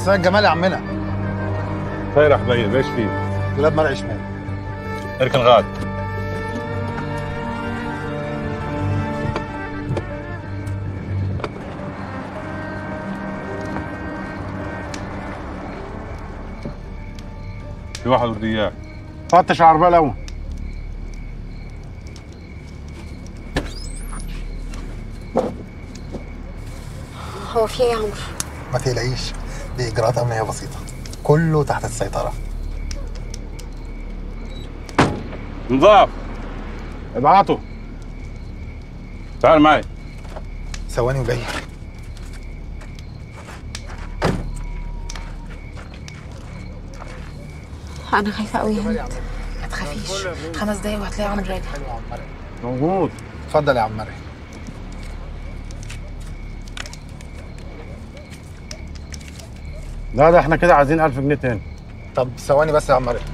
مساء الجمال يا عمنا خير يا حبيب ايش في؟ دولاب مرعي شمال اركن غاد في واحد بده اياه فتش العربيه الاول هو في ايه يا عمرو ما تقلقيش دي اجراءات امنيه بسيطه كله تحت السيطره نضاف ابعته تعال معي ثواني وجاي انا خايفه قوي يا هند ما تخافيش خمس دقايق وهتلاقي عمرو راجع موجود اتفضل يا عم مرعي لا ده احنا كده عايزين 1000 جنيه تاني طب ثواني بس يا عم مرعي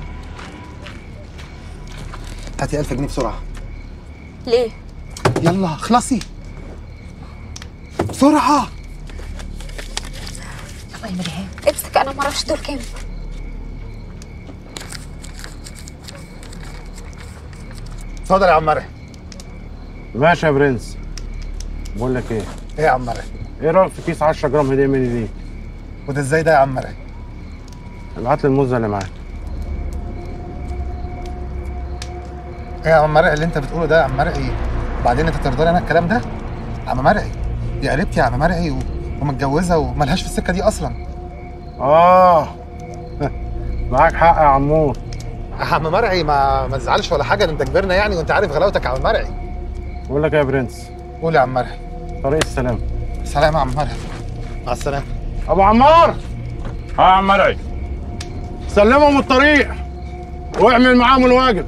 هاتي 1000 جنيه بسرعه ليه يلا اخلصي بسرعه يلا يا مريهان امسك انا ما اعرفش دول كام اتفضل يا عم مرعي ماشي يا برنس بقول لك ايه ايه يا عم مرعي ايه رايك في كيس 10 جرام هديه مني ليك وده ازاي ده يا عم مرعي ابعت لي الموزه اللي معاك ايه يا عم مرعي اللي انت بتقوله ده يا عم مرعي وبعدين انت ترضى لي انا الكلام ده عم مرعي دي قريبتي يا عم مرعي و... ومتجوزه وملهاش في السكه دي اصلا اه معاك حق يا عمور يا عم مرعي ما ما تزعلش ولا حاجه ده انت كبرنا يعني وانت عارف غلاوتك يا عم مرعي بقول لك إيه يا برنس قول يا عم مرعي طريق السلام سلام يا عم مرعي مع السلامه ابو عمار ها يا عم مرعي سلمهم الطريق واعمل معاهم الواجب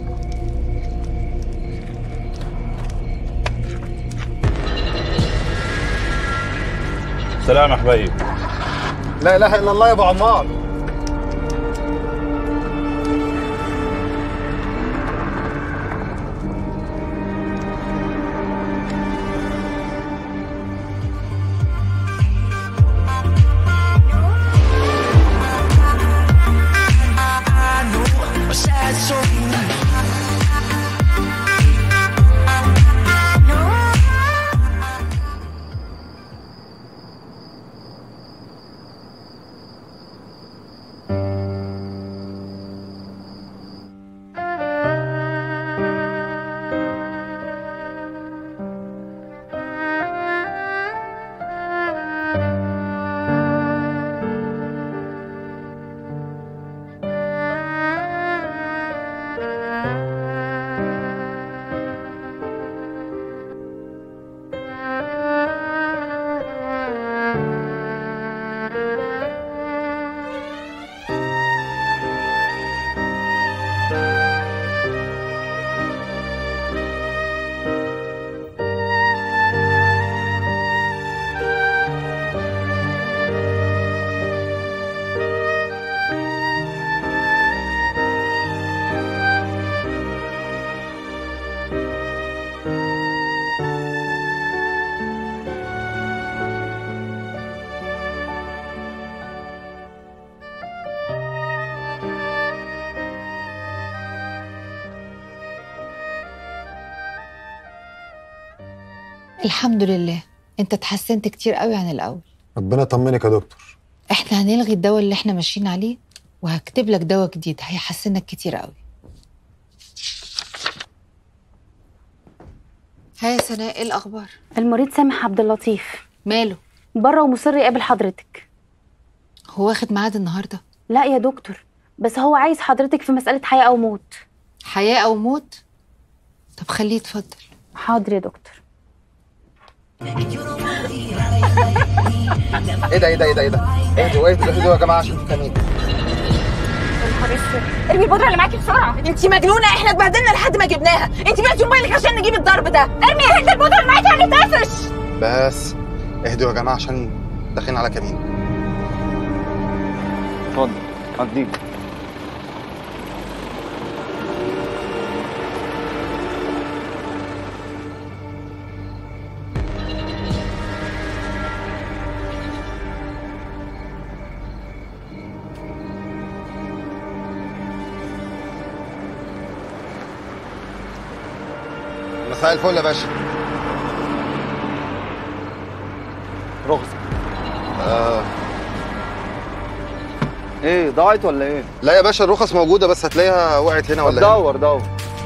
سلام يا حبيب لا اله الا الله يا ابو عمار الحمد لله انت اتحسنت كتير قوي عن الاول ربنا يطمنك يا دكتور احنا هنلغي الدواء اللي احنا ماشيين عليه وهكتب لك دواء جديد هيحسنك كتير قوي ها يا سناء ايه الاخبار المريض سامح عبد اللطيف ماله بره ومصر يقابل حضرتك هو واخد ميعاد النهارده لا يا دكتور بس هو عايز حضرتك في مسألة حياة أو موت حياه او موت طب خليه يتفضل حاضر يا دكتور ايه ده ايه ده ايه ده ايه ده اهدوا اهدوا اهدوا يا جماعه عشان في كمين ارمي البودره اللي معاكي بسرعه انت مجنونه احنا اتبهدلنا لحد ما جبناها انت بعتي موبايلك عشان نجيب الضرب ده ارمي يا هند البودره اللي معاكي هنتقفش بس اهدوا يا جماعه عشان داخلين على كمين اتفضل هديك مساء الفل يا باشا رخصة آه. ايه ضاعت ولا ايه؟ لا يا باشا الرخص موجوده بس هتلاقيها وقعت هنا طب ولا هنا دور دور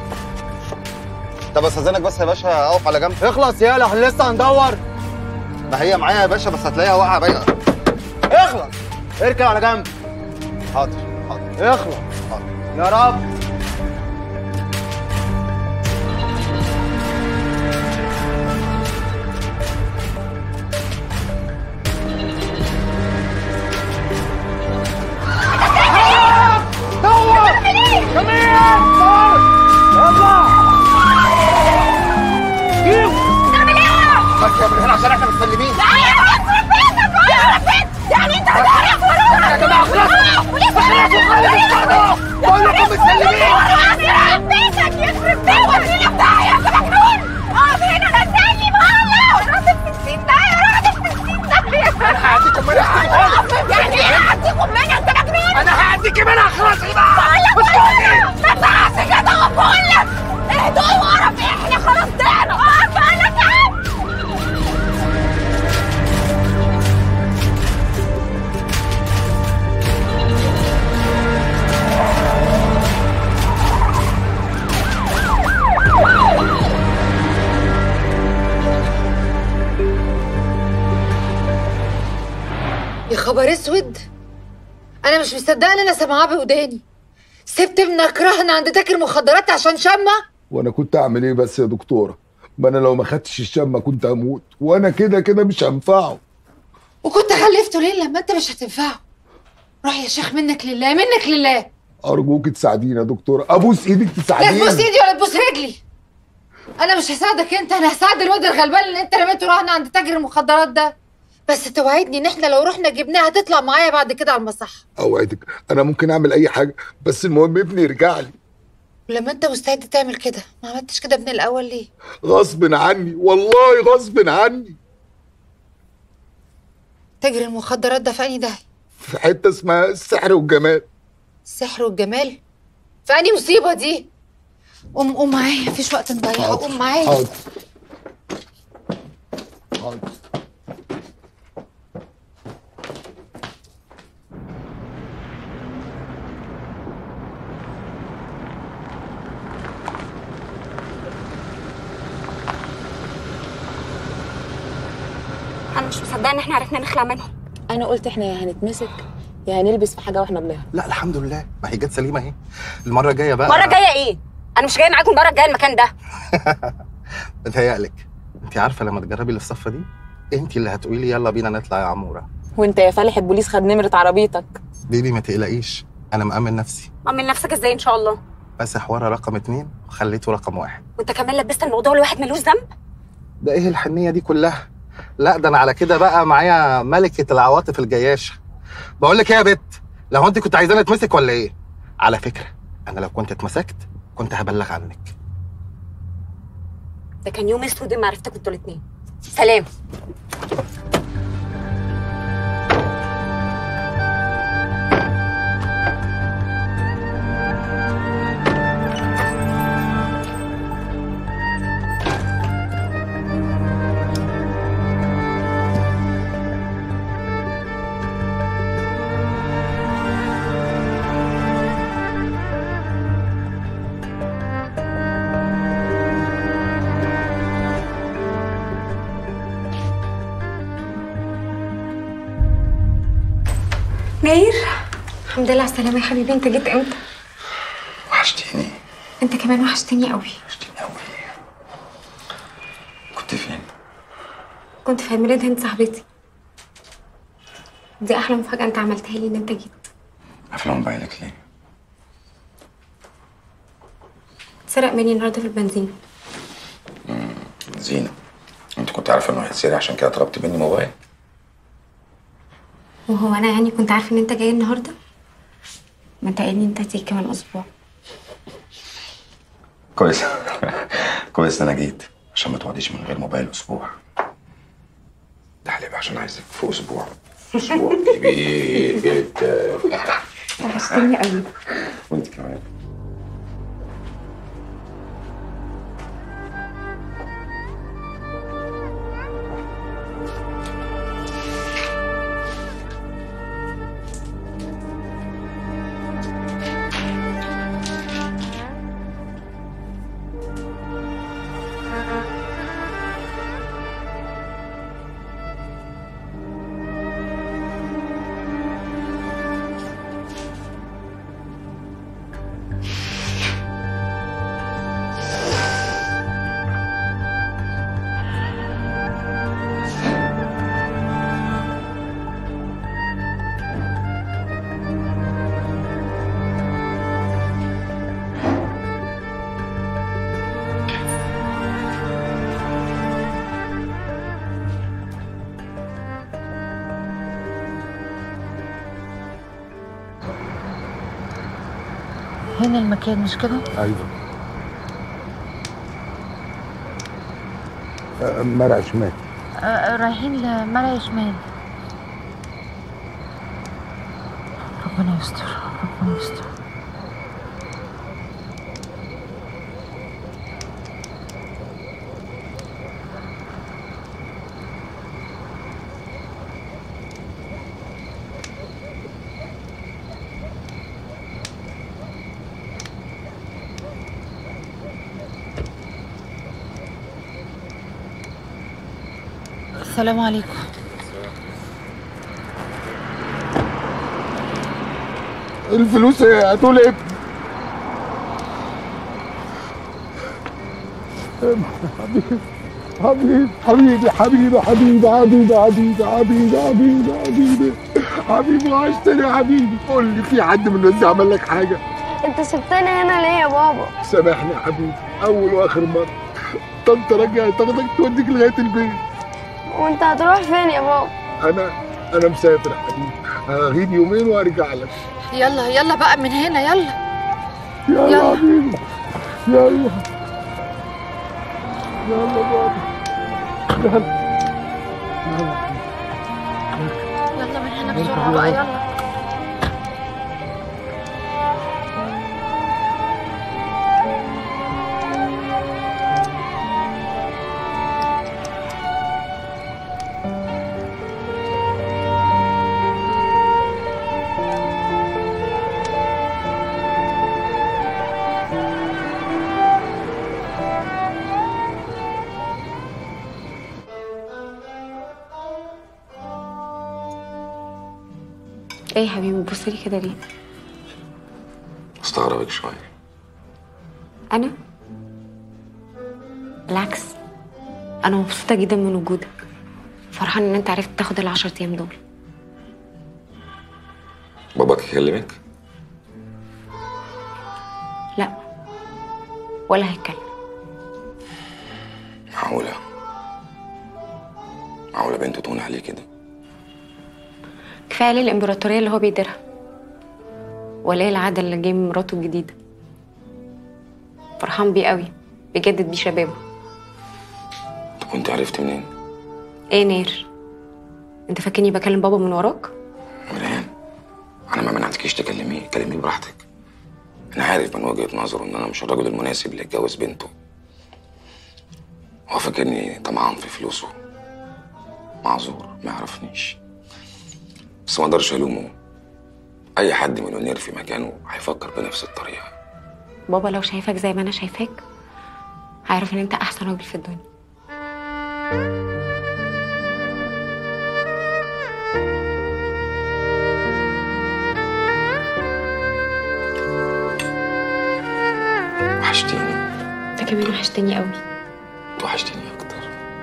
طب استاذنك بس يا باشا اقف على جنب اخلص يالا احنا لسه هندور ما هي معايا يا باشا بس هتلاقيها واقعه باينه اخلص اركن على جنب حاضر حاضر اخلص حاضر يا رب بس يا من هنا عشان احنا متسلمين يعني انت يا جماعه خلاص بقول لكم متسلمين بيتك يخرب بيتك ورينا بتاعي انت مجنون اقف هنا نزلني بقى راجل في السين ده يا راجل في السين ده انا هعديكم منها يعني ايه هعديكم منها انت مجنون انا هعديكي منها خلاص بقى بقول لك ما تبعش كده بقول لك اهدوا وقرف احنا خلاص ضعنا اقف بقى لك يا عم يا خبر اسود انا مش مصدقه ان انا سامعاه بوداني سبت ابنك رهن عند تاجر مخدرات عشان شمه وانا كنت اعمل ايه بس يا دكتوره ما انا لو ما خدتش الشمه كنت هموت وانا كده كده مش هنفعه وكنت خلفته ليه لما انت مش هتنفعه روح يا شيخ منك لله منك لله ارجوك تساعديني يا دكتوره ابوس ايدك لا تساعديني تبوس ايدي ولا تبوس رجلي انا مش هساعدك انت انا هساعد الواد الغلبان اللي انت رميته رهن عند تاجر المخدرات ده بس توعدني ان احنا لو رحنا جبناه هتطلع معايا بعد كده على المصحه اوعدك انا ممكن اعمل اي حاجه بس المهم ابني يرجع لي ولما انت مستعد تعمل كده ما عملتش كده من الاول ليه غصب عني والله غصب عني تاجر المخدرات ده في انهي ده في حته اسمها السحر والجمال السحر والجمال في انهي مصيبه دي قوم قوم معايا مفيش وقت نضيعه حاضر. قوم معايا حاضر حاضر انا مش مصدقه ان احنا عرفنا نخلع منهم انا قلت احنا يا هنتمسك يا هنلبس في حاجه واحنا بنهرب لا الحمد لله ما هي جت سليمه اهي المره الجايه بقى المره الجايه ايه انا مش جايه معاكم المره الجايه المكان ده بتهيألك انت عارفه لما تجربي اللي في الصفه دي انت اللي هتقولي يلا بينا نطلع يا عموره وانت يا فالح البوليس خد نمره عربيتك بيبي ما تقلقيش انا مأمن نفسي امن نفسك ازاي ان شاء الله بس حوار رقم اتنين وخليته رقم واحد وانت كمان لبست الموضوع لواحد ملوش ذنب ده ايه الحنيه دي كلها لا ده انا على كده بقى معايا ملكه العواطف الجياشه بقول لك ايه يا بت لو انت كنت عايزاني اتمسك ولا ايه على فكره انا لو كنت اتمسكت كنت هبلغ عنك ده كان يوم اسود ما عرفتكم انتوا الاثنين سلام ناير الحمد لله على السلامه يا حبيبي انت جيت امتى وحشتيني انت كمان وحشتني قوي وحشتيني قوي كنت فين؟ كنت في عيد ميلاد هند صاحبتي دي احلى مفاجاه انت عملتها لي ان انت جيت قافله موبايلك ليه؟ اتسرق مني النهارده في البنزين زينة انت كنت عارفه انه هيتسرق عشان كده طلبت مني موبايل وهو انا يعني كنت عارفه ان انت جاي النهارده ما انت قايل لي انت هتيجي كمان اسبوع كويس كويس ان انا جيت عشان ما تقعديش من غير موبايل اسبوع ده حليب عشان عايزك في اسبوع اسبوع كبير جدا وحشتني قوي وانت كمان هنا المكان مش كده ايوه آه، مرع شمال آه، آه، رايحين لمرعي شمال ربنا يستر ربنا يستر السلام عليكم الفلوس ايه هتقول ايه حبيبي حبيبي حبيبي حبيبي حبيبي حبيبي حبيبي حبيبي حبيبي حبيبي حبيبي وحشتني يا حبيبي قول لي في حد من الناس دي عمل لك حاجه انت سبتني هنا ليه يا بابا سامحني يا حبيبي اول واخر مره طنط راجعه تاخدك توديك لغايه البيت وانت هتروح فين يا بابا انا انا مسافر يا حبيبي هغيب يومين وارجع لك يلا يلا بقى من هنا يلا يلا يلا. يا حبيبي يلا يلا بابا يلا يلا يلا من هنا بسرعة بقى يلا ايه يا حبيبي بتبص لي كده ليه استغربك شويه انا بالعكس انا مبسوطه جدا من وجودك فرحان ان انت عرفت تاخد العشر ايام دول باباك يكلمك لا ولا هيتكلم معقوله معقوله بنته تهون عليه كده كفايه عليه الامبراطوريه اللي هو بيديرها وليه العاده اللي جاي من مراته الجديده فرحان بيه قوي بيجدد بيه شبابه طب وانت عرفت منين ايه نير انت فاكرني بكلم بابا من وراك مريان انا ما منعتكيش تكلميه كلميه براحتك انا عارف من وجهه نظره ان انا مش الراجل المناسب اللي يتجوز بنته هو فاكرني طمعان في فلوسه معذور ما يعرفنيش بس ما اقدرش الومه اي حد مليونير في مكانه هيفكر بنفس الطريقه بابا لو شايفك زي ما انا شايفاك هيعرف ان انت احسن راجل في الدنيا وحشتيني انت كمان وحشتني قوي انت وحشتيني اكتر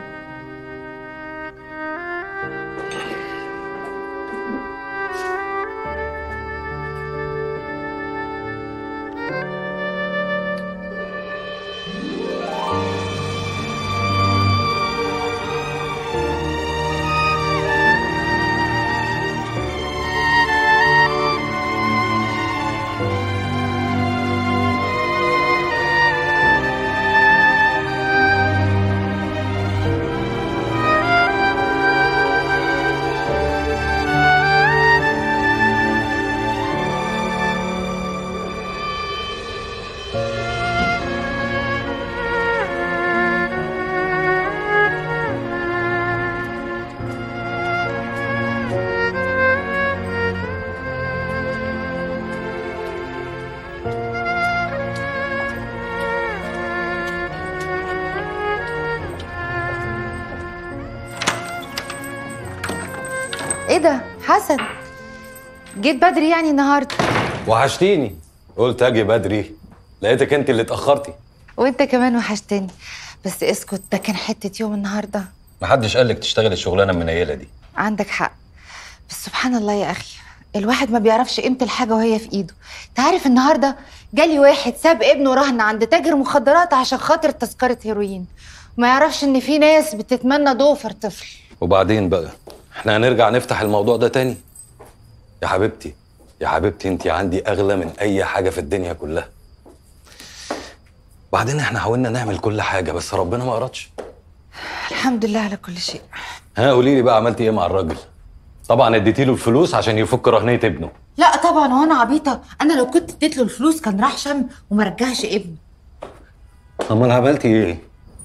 ايه ده حسن جيت بدري يعني النهارده وحشتيني قلت اجي بدري لقيتك انت اللي اتاخرتي وانت كمان وحشتني بس اسكت ده كان حته يوم النهارده محدش قالك تشتغل الشغلانه المنيله دي عندك حق بس سبحان الله يا اخي الواحد ما بيعرفش قيمه الحاجه وهي في ايده انت عارف النهارده جالي واحد ساب ابنه رهن عند تاجر مخدرات عشان خاطر تذكره هيروين وما يعرفش ان في ناس بتتمنى ضوفر طفل وبعدين بقى احنا هنرجع نفتح الموضوع ده تاني يا حبيبتي يا حبيبتي انت عندي اغلى من اي حاجه في الدنيا كلها بعدين احنا حاولنا نعمل كل حاجه بس ربنا ما ارادش الحمد لله على كل شيء ها قولي لي بقى عملتي ايه مع الراجل طبعا اديتي له الفلوس عشان يفك رهنيه ابنه لا طبعا هو انا عبيطه انا لو كنت اديت له الفلوس كان راح شم وما رجعش ابنه امال عملتي ايه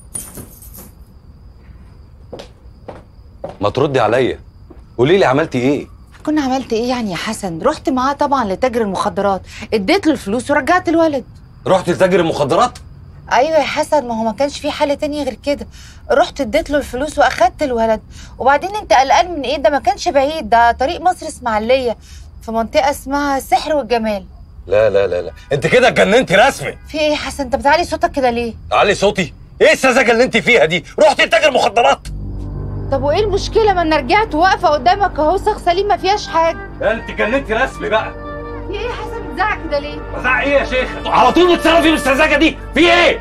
ما تردي عليا قولي لي عملتي ايه كنا عملت ايه يعني يا حسن رحت معاه طبعا لتاجر المخدرات اديت له الفلوس ورجعت الولد رحت لتاجر المخدرات ايوه يا حسن ما هو ما كانش في حل تاني غير كده رحت اديت له الفلوس واخدت الولد وبعدين انت قلقان من ايه ده ما كانش بعيد ده طريق مصر اسماعيليه في منطقه اسمها السحر والجمال لا لا لا لا انت كده اتجننتي رسمي في ايه يا حسن انت بتعلي صوتك كده ليه علي صوتي ايه السذاجه اللي انت فيها دي رحت لتاجر مخدرات طب وايه المشكله ما انا رجعت واقفه قدامك اهو ساق سليم ما فيهاش حاجه انت اتجننتي رسمي بقى في ايه يا حسن بتزعق كده ليه بزعق ايه يا شيخ على طول بتصرفي بالسذاجه دي في ايه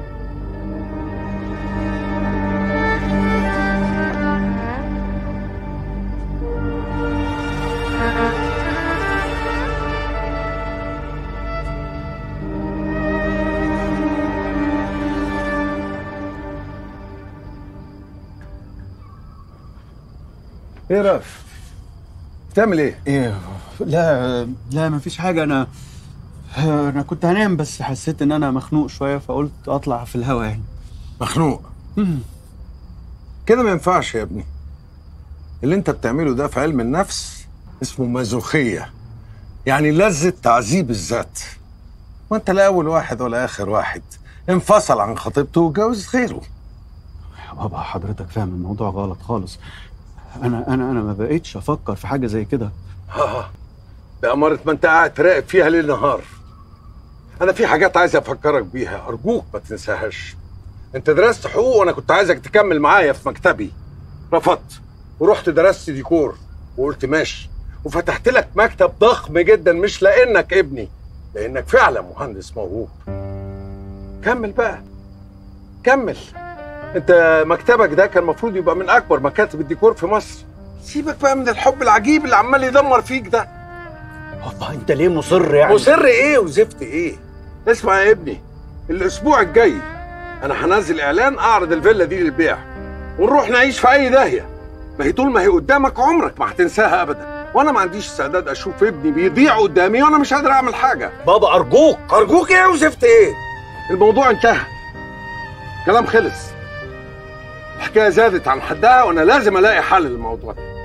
ايه رأف بتعمل ايه ايه لا لا مفيش حاجة أنا أنا كنت هنام بس حسيت إن أنا مخنوق شوية فقلت أطلع في الهوا يعني مخنوق كده ما ينفعش يا ابني اللي انت بتعمله ده في علم النفس اسمه مازوخية يعني لذة تعذيب الذات وانت لا اول واحد ولا اخر واحد انفصل عن خطيبته وجوز غيره يا بابا حضرتك فاهم الموضوع غلط خالص أنا أنا أنا ما بقيتش أفكر في حاجة زي كده ها بأمارة ما انت قاعد تراقب فيها ليل نهار انا في حاجات عايز افكرك بيها ارجوك ما تنساهاش انت درست حقوق وانا كنت عايزك تكمل معايا في مكتبي رفضت ورحت درست ديكور وقلت ماشي وفتحت لك مكتب ضخم جدا مش لانك ابني لانك فعلا مهندس موهوب كمل بقى كمل انت مكتبك ده كان المفروض يبقى من اكبر مكاتب الديكور في مصر سيبك بقى من الحب العجيب اللي عمال يدمر فيك ده بابا أنت ليه مصر يعني مصر ايه وزفت ايه اسمع يا ابني الاسبوع الجاي انا هنزل اعلان اعرض الفيلا دي للبيع ونروح نعيش في اي داهيه ما هي طول ما هي قدامك عمرك ما هتنساها ابدا وانا ما عنديش استعداد اشوف ابني بيضيع قدامي وانا مش قادر اعمل حاجه بابا أرجوك ارجوك ايه وزفت ايه الموضوع انتهى كلام خلص الحكايه زادت عن حدها وانا لازم الاقي حل للموضوع ده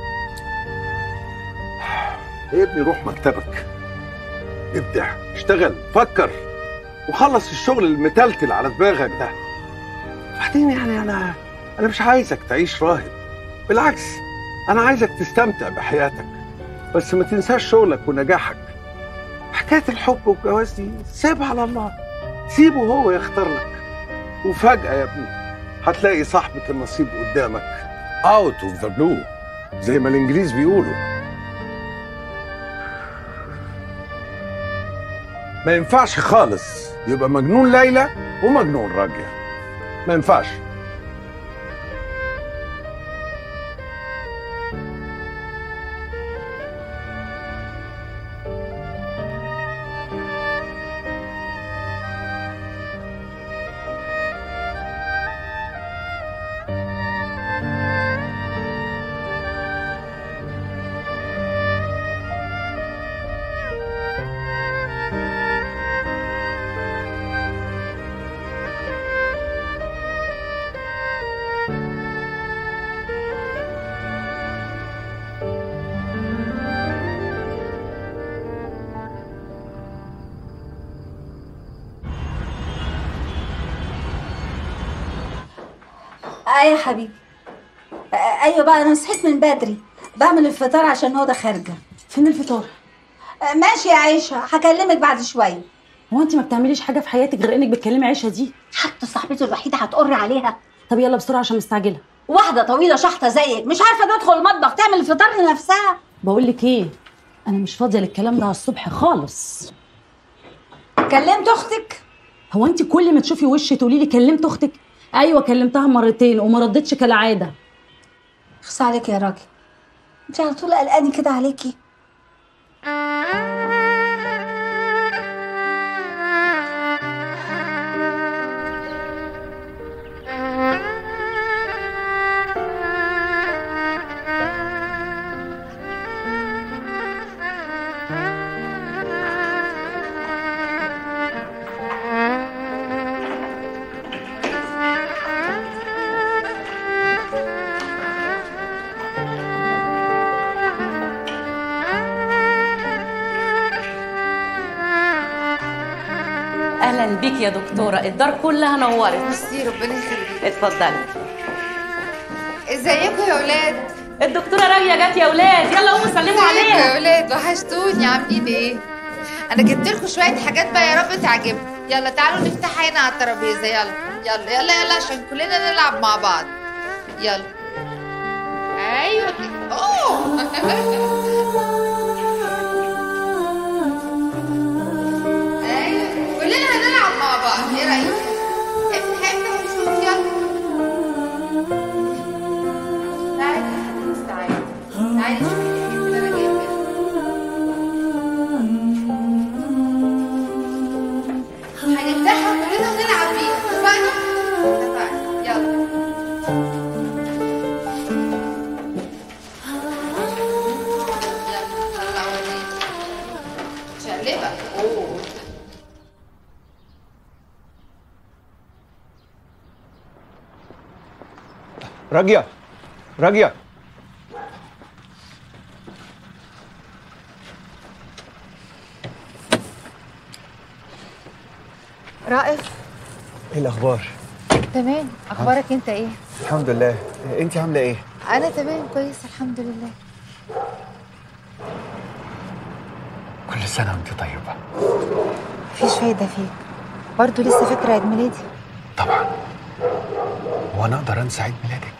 يا ابني روح مكتبك ابدع اشتغل فكر وخلص الشغل المتلتل على دماغك ده بعدين يعني انا انا مش عايزك تعيش راهب بالعكس انا عايزك تستمتع بحياتك بس ما تنساش شغلك ونجاحك حكايه الحب والجواز دي سيبها على الله سيبه هو يختار لك وفجاه يا ابني هتلاقي صاحبة النصيب قدامك اوت اوف ذا بلو زي ما الانجليز بيقولوا ما ينفعش خالص يبقى مجنون ليلى ومجنون راجية ما ينفعش ايه يا حبيبي آه، ايوه بقى انا صحيت من بدري بعمل الفطار عشان هدى خارجه فين الفطار؟ آه، ماشي يا عيشه هكلمك بعد شويه هو انت ما بتعمليش حاجه في حياتك غير انك بتكلمي عيشه دي حتى صاحبته الوحيده هتقر عليها طب يلا بسرعه عشان مستعجله واحده طويله شحطه زيك مش عارفه تدخل المطبخ تعمل الفطار لنفسها بقول لك ايه انا مش فاضيه للكلام ده على الصبح خالص كلمت اختك هو انت كل ما تشوفي وشي تقولي لي كلمت اختك ايوه كلمتها مرتين وما ردتش كالعاده خص عليك يا راجل انت على طول قلقاني كده عليكي اهلا بيك يا دكتوره الدار كلها نورت ميرسي ربنا يخليك اتفضلي ازيكم يا ولاد الدكتوره راويه جت يا ولاد يلا قوموا سلموا ازيكم عليها يا ولاد وحشتوني عاملين ايه انا جبت لكم شويه حاجات بقى يا رب تعجبكم يلا تعالوا نفتح هنا على الترابيزه يلا يلا يلا يلا عشان كلنا نلعب مع بعض يلا ايوه كده اوه ايوه كلنا هنلعب مع بعض ايه رايك افتح افتح وشوف يلا تعالي تعالي تعالي شوفي اللي انا جايباه هنفتحها كلنا ونلعب بيها اتفقنا؟ اتفقنا يلا يلا طلع وريني شقلبة اوه راجية راجية رائف ايه الاخبار تمام اخبارك انت ايه الحمد لله انت عامله ايه انا تمام كويس الحمد لله كل سنه وانت طيبه مفيش فايده فيك برضه لسه فاكره عيد ميلادي هو انا اقدر انسى عيد ميلادك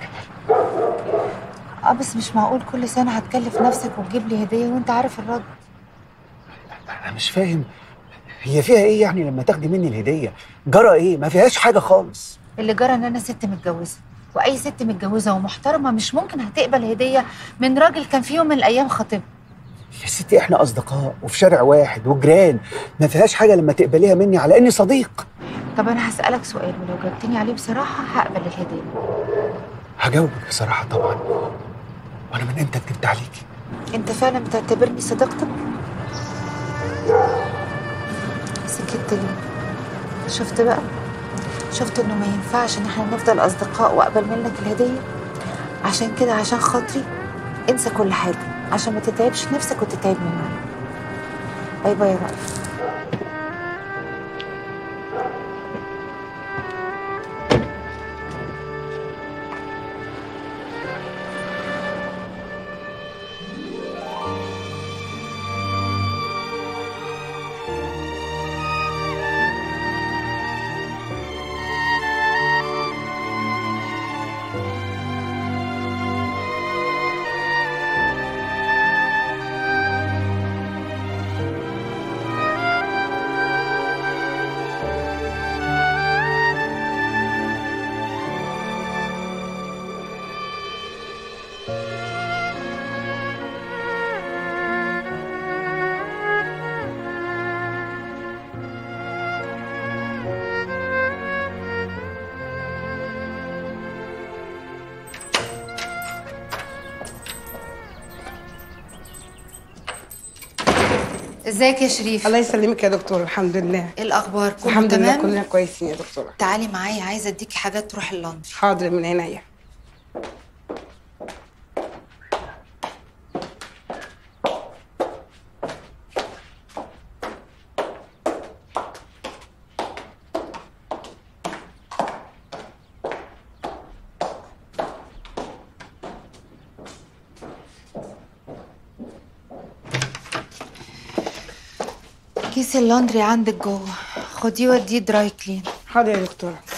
اه بس مش معقول كل سنه هتكلف نفسك وتجيب لي هديه وانت عارف الرد انا مش فاهم هي فيها ايه يعني لما تاخدي مني الهديه جرى ايه ما فيهاش حاجه خالص اللي جرى ان انا ست متجوزه واي ست متجوزه ومحترمه مش ممكن هتقبل هديه من راجل كان في يوم من الايام خطيبها يا ستي احنا اصدقاء وفي شارع واحد وجيران ما فيهاش حاجه لما تقبليها مني على اني صديق طب انا هسالك سؤال ولو جاوبتني عليه بصراحه هقبل الهديه هجاوبك بصراحه طبعا وانا من امتى كدبت عليكي انت فعلا بتعتبرني صديقتك سكت ليه شفت بقى شفت انه ما ينفعش ان احنا نفضل اصدقاء واقبل منك الهديه عشان كده عشان خاطري انسى كل حاجه عشان ما تتعبش نفسك وتتعبني معاك باي باي يا رأف ازيك يا شريف الله يسلمك يا دكتور الحمد لله ايه الاخبار كله الحمد لله تمام كلنا كويسين يا دكتوره تعالي معايا عايزه اديكي حاجات تروح اللندن حاضر من عينيا كيس اللندري عندك جوه خديه وديه دراي كلين حاضر يا دكتوره